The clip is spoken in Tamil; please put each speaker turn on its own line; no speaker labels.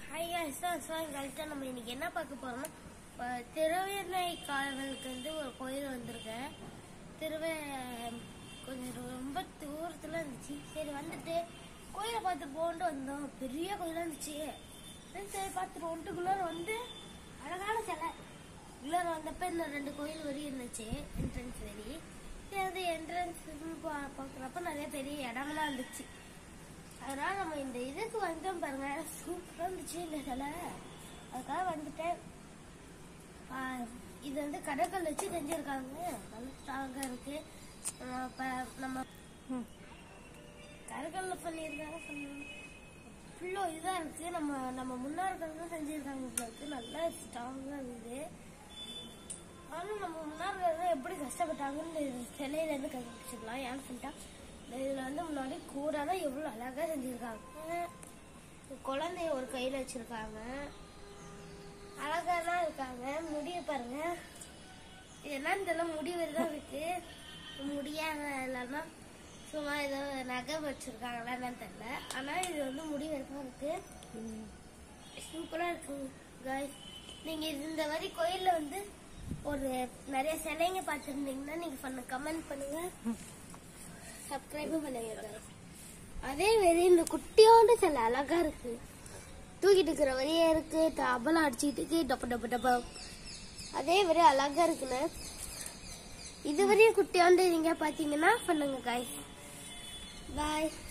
ஹாய் இஸ்லாம் கழிச்சா நம்ம இன்னைக்கு என்ன பார்க்க போறோம்னா அஹ், திருவேணை காவலுக்கு வந்து ஒரு கோயில் வந்திருக்கேன் திருவே கொஞ்சம் ரொம்ப தூரத்துல இருந்துச்சு சரி வந்துட்டு கோயிலை பார்த்து போன்ட்டு வந்தோம் பெரிய கோயிலா இருந்துச்சு சரி, சரி பார்த்துட்டு ஒன்றுக்குள்ளார வந்து அழகான சிலை உள்ளார வந்தப்ப இந்த ரெண்டு கோயில் வரி இருந்துச்சு என்ட்ரன்ஸ் வரி சரி அது என்ட்ரன்ஸ் பார்க்குறப்ப நிறைய பெரிய இடம்லாம் இருந்துச்சு அதனால நம்ம இந்த இதுக்கு வந்தோம் பாருங்க சூப்பரா இருந்துச்சு இந்த சிலை அதுக்காக வந்துட்டேன் ஆ, இது வந்து கடற்கல் வச்சு செஞ்சிருக்காங்க நல்ல ஸ்ட்ராங்கா இருக்கு ஆ, இப்ப நம்ம கடற்கல்ல பண்ணியிருக்காங்க ஃபுல்லோ இதா இருக்கு நம்ம நம்ம முன்னோர்கள் தான் செஞ்சிருக்காங்க போல இருக்கு நல்லா ஸ்ட்ராங்கா இருக்குது ஆனா நம்ம முன்னோர்கள் எப்படி கஷ்டப்பட்டாங்கன்னு இந்த சிலையில இருந்து கண்டுபிடிச்சிக்கலாம் ஏன்னு சொல்லிட்டா இந்த இதுல வந்து முன்னாடி கூட தான் எவ்வளவு அழகா செஞ்சிருக்காங்க குழந்தைய ஒரு கையில வச்சிருக்காங்க அழகாலாம் இருக்காங்க முடிய பாருங்க இது என்னன்னு தெரியல முடி தான் இருக்கு முடியாத இல்லைன்னா சும்மா ஏதோ நகை வச்சிருக்காங்களா என்னன்னு தெரியல ஆனா இது வந்து முடி வரைக்கும் இருக்கு சூப்பரா இருக்கு guys. நீங்க இது இந்த மாதிரி கோயில்ல வந்து ஒரு நிறைய சிலைங்க பார்த்துருந்தீங்கன்னா நீங்க பண்ண கமெண்ட் பண்ணுங்க சப்ஸ்கிரைபும் பண்ணுங்க guys. அதே மாதிரி இந்த குட்டியோண்டு சிலை அழகா இருக்கு தூக்கிட்டு இருக்கிற வழியே இருக்கு தபலாம் அடிச்சுக்கிட்டு இருக்கு டப்ப டப்ப டப்பா அதே மாதிரி அழகா இருக்குன்னு இதுவரையும் குட்டியோண்டு நீங்க பாத்தீங்கன்னா பண்ணுங்க காய் பாய்